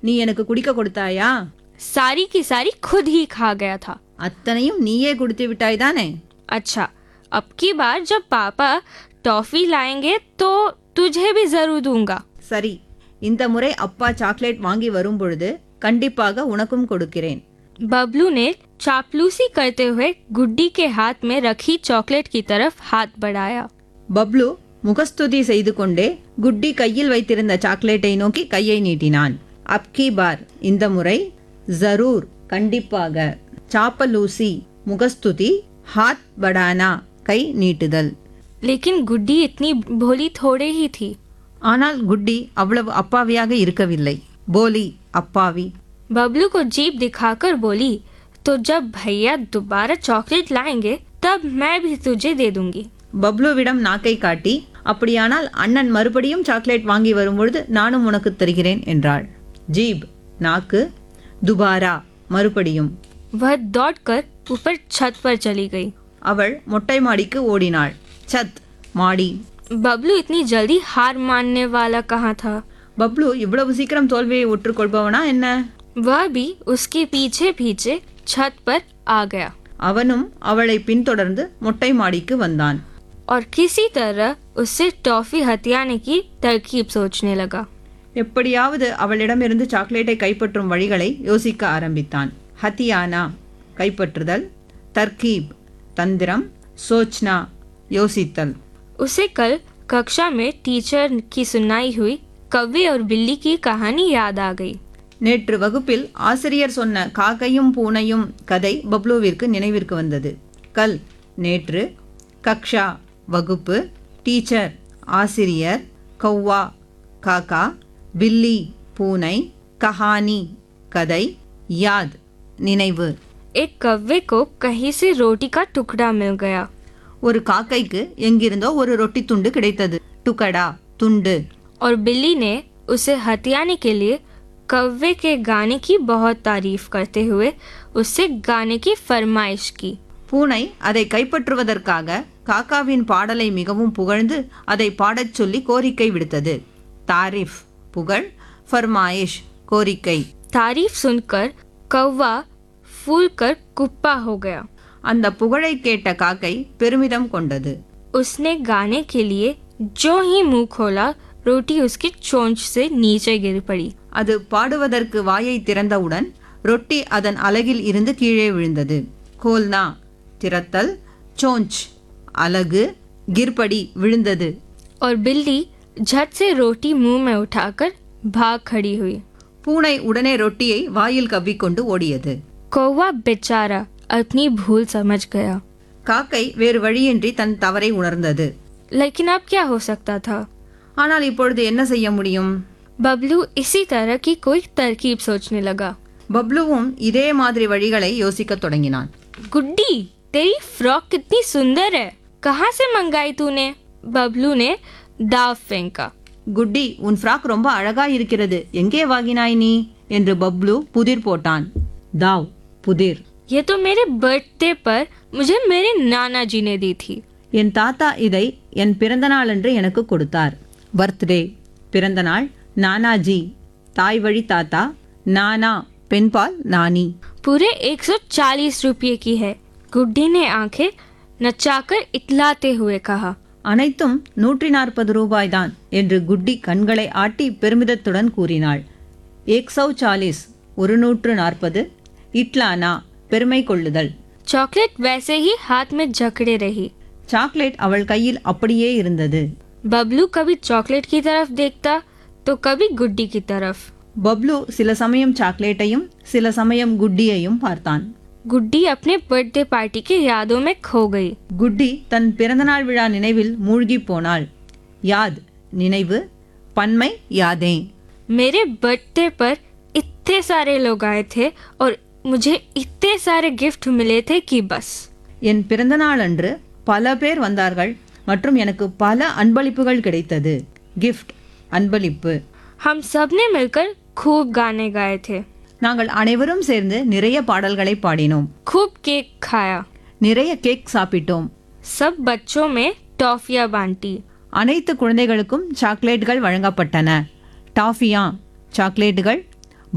நீ எனக்கு குடிக்க கொடுத்தாயா सारी की सारी खुद ही खा गया था அத்தனையும் நீயே குடித்து விட்டாய் தானே अच्छा अब की बार जब पापा टॉफी लाएंगे तो तुझे भी जरूर दूंगा சரி இந்த முறை அப்பா சாக்லேட் வாங்கி வரும் பொழுது கண்டிப்பாக உனக்கும் கொடுக்கிறேன் बबलू ने चापलूसी करते हुए गुड्डी के हाथ में रखी चॉकलेट की तरफ हाथ बढ़ाया பப்ளு முகஸ்துதி செய்து கொண்டே குட்டி கையில் வைத்திருந்த சாக்லேட்டை நோக்கி கையை நீட்டினான் அப்கி பார் இந்த முறை ஜரூர் கண்டிப்பாக சாப்பலூசி முகஸ்துதி ஹாத் படானா கை நீட்டுதல் लेकिन गुड्डी इतनी भोली थोड़े ही थी ஆனால் குட்டி அவ்வளவு அப்பாவியாக இருக்கவில்லை போலி அப்பாவி बबलू को जीप दिखाकर बोली तो जब भैया दोबारा चॉकलेट लाएंगे तब मैं भी तुझे दे दूंगी பப்ளுவிடம் நாக்கை காட்டி அப்படியானால் அண்ணன் மறுபடியும் சாக்லேட் வாங்கி வரும்பொழுது நானும் உனக்கு தருகிறேன் என்றாள் ஜீப் நாக்கு துபாரா மறுபடியும் वह दौड़कर ऊपर छत पर चली गई அவள் மொட்டை மாடிக்கு ஓடினாள் சத் மாடி बबलू इतनी जल्दी हार मानने वाला कहाँ था பப்ளு இவ்வளவு சீக்கிரம் தோல்வியை ஒற்றுக்கொள்பவனா என்ன वह भी उसके पीछे पीछे छत पर आ गया அவனும் அவளை பின்தொடர்ந்து மொட்டை மாடிக்கு வந்தான் और किसी तरह उससे टॉफी हथियाने की तरकीब सोचने लगा எப்படியாவது அவளிடமிருந்து சாக்லேட்டை கைப்பற்றும் வழிகளை யோசிக்க ஆரம்பித்தான் ஹத்தியானா கைப்பற்றுதல் தர்கீப் தந்திரம் சோச்னா யோசித்தல் उसे कल कक्षा में टीचर की सुनाई हुई कव्वे और बिल्ली की कहानी याद आ गई நேற்று வகுப்பில் ஆசிரியர் சொன்ன காக்கையும் பூனையும் கதை பப்ளுவிற்கு நினைவிற்கு வந்தது கல் நேற்று கக்ஷா வகுப்பு டீச்சர் ஆசிரியர் கௌவா காக்கா பில்லி பூனை கஹானி கதை யாத் நினைவு एक कव्वे को कहीं से रोटी का टुकड़ा मिल गया ஒரு காக்கைக்கு எங்கிருந்தோ ஒரு ரொட்டி துண்டு கிடைத்தது டுகடா துண்டு और बिल्ली ने उसे हथियाने के लिए कव्वे के गाने की बहुत तारीफ करते हुए उससे गाने की फरमाइश की பூனை அதை கைப்பற்றுவதற்காக காக்காவின் பாடலை மிகவும் புகழ்ந்து அதை பாடச் சொல்லி கோரிக்கை விடுத்தது தாரிஃப் புகழ் ஃபர்மாயிஷ் கோரிக்கை तारीफ सुनकर कौवा फूल कर कुप्पा हो गया அந்த புகழை கேட்ட காக்கை பெருமிதம் கொண்டது उसने गाने के लिए जो ही मुंह खोला रोटी उसकी चोंच से नीचे गिर पड़ी அது பாடுவதற்கு வாயை திறந்தவுடன் ரொட்டி அதன் அலகில் இருந்து கீழே விழுந்தது கோல்னா திறத்தல் சோஞ்ச் அலகு கிர்படி விழுந்தது और बिल्ली झट से रोटी मुंह में उठाकर भाग खड़ी हुई பூனை உடனே ரொட்டியை வாயில் கவ்விக்கொண்டு ஓடியது कौवा बेचारा अपनी भूल समझ गया காக்கை வேறு வழியின்றி தன் தவறை உணர்ந்தது लेकिन अब क्या हो सकता था ஆனால் இப்பொழுது என்ன செய்ய முடியும் बबलू इसी तरह की कोई तरकीब सोचने लगा பப்ளுவும் இதே மாதிரி வழிகளை யோசிக்கத் தொடங்கினான் गुड्डी तेरी फ्रॉक कितनी सुंदर है कहाँ से मंगाई तूने बबलू ने दाव फेंका குட்டி உன் ஃப்ராக் ரொம்ப அழகா இருக்கிறது எங்கே வாங்கினாய் நீ என்று பப்ளு புதிர் போட்டான் தாவ் புதிர் ये तो मेरे बर्थडे पर मुझे मेरे नाना जी ने दी थी என் தாத்தா இதை என் பிறந்த நாளன்று எனக்கு கொடுத்தார் பர்த்டே பிறந்த நாள் நானாஜி தாய் வழி தாத்தா நானா பெண்பால் நானி पूरे 140 रुपये की है गुड्डी ने आंखें नचाकर इतलाते हुए कहा அனைத்தும் நூற்றி நாற்பது ரூபாய்தான் என்று குட்டி கண்களை ஆட்டி பெருமிதத்துடன் கூறினாள் ஏக்சௌ சாலிஸ் ஒரு நூற்று நாற்பது இட்லானா பெருமை கொள்ளுதல் चॉकलेट वैसे ही हाथ में जकड़े रही சாக்லேட் அவள் கையில் அப்படியே இருந்தது बबलू कभी चॉकलेट की तरफ देखता तो कभी गुड्डी की तरफ பப்ளு சில சமயம் சாக்லேட்டையும் சில சமயம் குட்டியையும் பார்த்தான் गुड्डी अपने बर्थडे पार्टी की यादों में खो गई குட்டி தன் பிறந்தநாள் விழா நினைவில் மூழ்கி போனாள் யாத் நினைவு பன்மை யாதே मेरे बर्थडे पर इतने सारे लोग आए थे और मुझे इतने सारे गिफ्ट मिले थे कि बस என் பிறந்தநாள் அன்று பல பேர் வந்தார்கள் மற்றும் எனக்கு பல அன்பளிப்புகள் கிடைத்தது கிஃப்ட் அன்பளிப்பு हम सब ने मिलकर खूब गाने गाए थे நாங்கள் அனைவரும் சேர்ந்து நிறைய பாடல்களை பாடினோம் खूब केक खाया நிறைய கேக் சாப்பிட்டோம் सब बच्चों में टॉफियां बांटी அனைத்து குழந்தைகளுக்கும் சாக்லேட்டுகள் வழங்கப்பட்டன டாஃபியா சாக்லேட்டுகள்